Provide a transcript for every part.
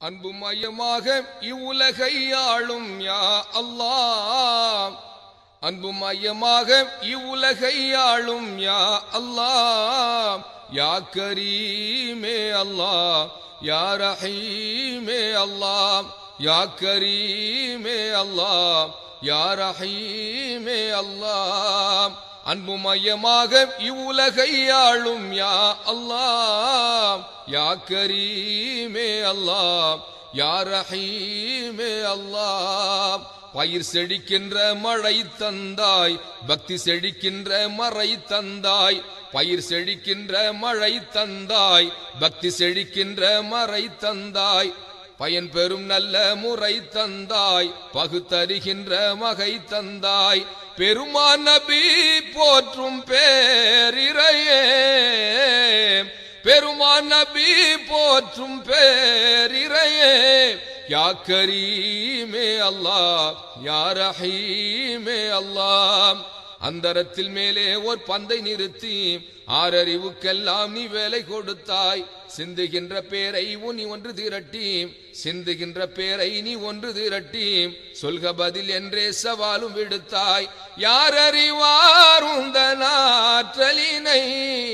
அன்பு மையமாக இவ்வுலகை ஆளும் யா அல்லாஹ் அன்பு மையமாக இவ்வுலகை ஆளும் யா அல்லாஹ் யா கரீமே அல்லாஹ் யா ரஹீமே அல்லாஹ் யா கரீமே அல்லாஹ் யா ரஹீமே அல்லாஹ் அன்பு மையமாக இவ்வுலகை ஆளும் யா அல்லாஹ் யா கரீமே அல்லாஹ் யா ரஹீமே அல்லாஹ் பயிர் செழிக்கின்ற மழை தந்தாய் பக்தி செழிக்கின்ற மறை தந்தாய் பயிர் செழிக்கின்ற மழை தந்தாய் பக்தி செழிக்கின்ற மறை தந்தாய் பயன் பெறும் நல்ல முறை தந்தாய் பகுத்தறிகின்ற மகை தந்தாய் பெருமான் நபி போற்றும் பேரிரையே பெருமான் நபி போற்றும் பேரிரையே யா கரீமே அல்லாஹ் யா ரஹீமே அல்லாஹ் அந்தரத்தில் மேலே ஒரு பந்தை நிறுத்தி ஆறறிவுக்கெல்லாம் நீ வேலை கொடுத்தாய் சிந்துகின்ற பேரை நீ ஒன்று திரட்டி சிந்துகின்ற பேரை நீ ஒன்று திரட்டி சொல்க பதில் என்றே சவாலும் விடுத்தாய் யார் அறிவார் உந்த நாற்றலினை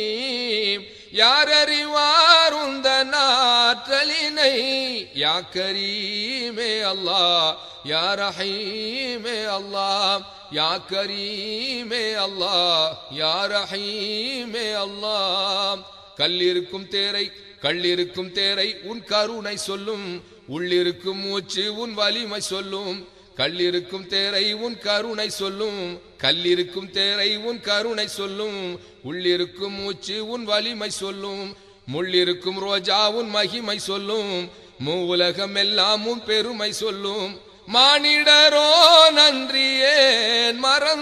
யார் அறிவார் உந்த நாற்றலினை யா கரீமே அல்லாஹ் யா ரஹீமே அல்லாஹ் யா கரீமே அல்லாஹ் யா ரஹீமே அல்லாஹ் கல்லிருக்கும் தேரை கல்லிருக்கும் தேரை உன் கருணை சொல்லும் உள்ளிருக்கும் மூச்சு உன் வலிமை சொல்லும் கல்லிருக்கும் தேரை உன் கருணை சொல்லும் கல்லிருக்கும் தேரை உன் கருணை சொல்லும் உள்ளிருக்கும் மூச்சு உன் வலிமை சொல்லும் முள்ளிருக்கும் ரோஜா உன் மகிமை சொல்லும் மூவுலகம் எல்லாம் உன் பெருமை சொல்லும் மானிடரோ நன்றியேன்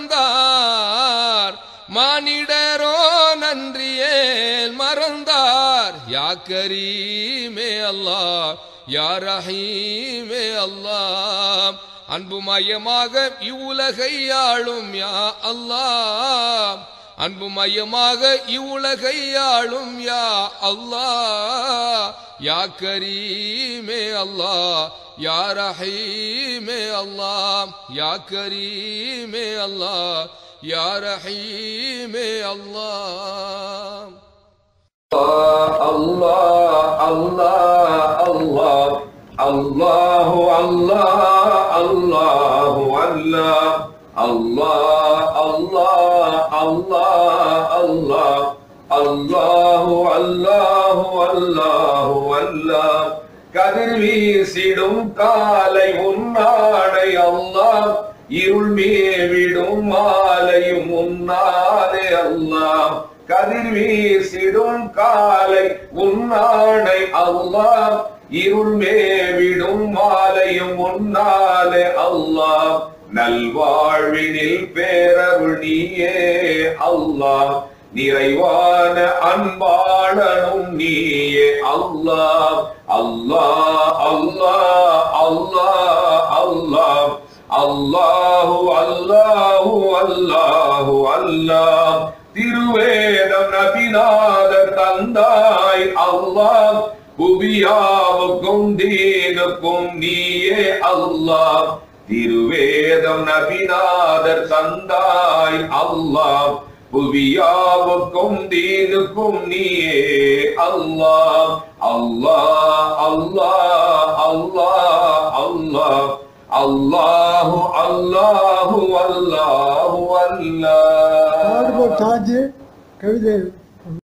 மறந்தார் மானிடரோ நன்றியேன் மறந்தார் யா கரீமே அல்லாஹ் யா ரஹீமே அல்லாஹ் அன்பு மையமாக இவ்வுலகை ஆளும் யா அல்லாஹ் அன்பு மையமாக இவ்வுலகை ஆளும் யா அல்லாஹ் யா கரீமே அல்லாஹ் யா ரஹீமே அல்லாஹ் யா கரீமே அல்லாஹ் யா ரஹீமே அல்லாஹ் الله الله الله الله الله الله الله الله الله الله الله الله الله الله الله கதிர் வீசிடும் காலை உன்னாடை அல்லாஹ் இருள் மேவிடும் மாலையும் உன்னாடே அல்லாஹ் கதிர் வீசிடும் காலை உன்னாடை அல்லாஹ் இருள் மேவிடும் மாலையும் உன்னாலே அல்லாஹ் நல்வாழ்வினில் பேரருள் நீயே அல்லாஹ் நிறைவான அன்பாளனும் நீயே அல்லாஹ் அல்லாஹ் அல்லாஹ் அல்லாஹ் அல்லாஹ் அல்லாஹு அல்லாஹு அல்லாஹு அல்லாஹ் திருவேதம் நபிநாத தந்தாய் அல்லாஹ் புவியாவுக்கும் தீனுக்கும் நீயே அல்லாஹ் திருவேதம் நபிநாதர் தந்தாய் அல்லாஹ் புவியாவுக்கும் தீனுக்கும் நீயே அல்லாஹ் அல்லாஹ் அல்லாஹ் அல்லாஹ் அல்லாஹ் அல்லாஹு அல்லாஹு அல்லாஹு அல்லாஹ் பாடுபோர் தாஜ் கவிதை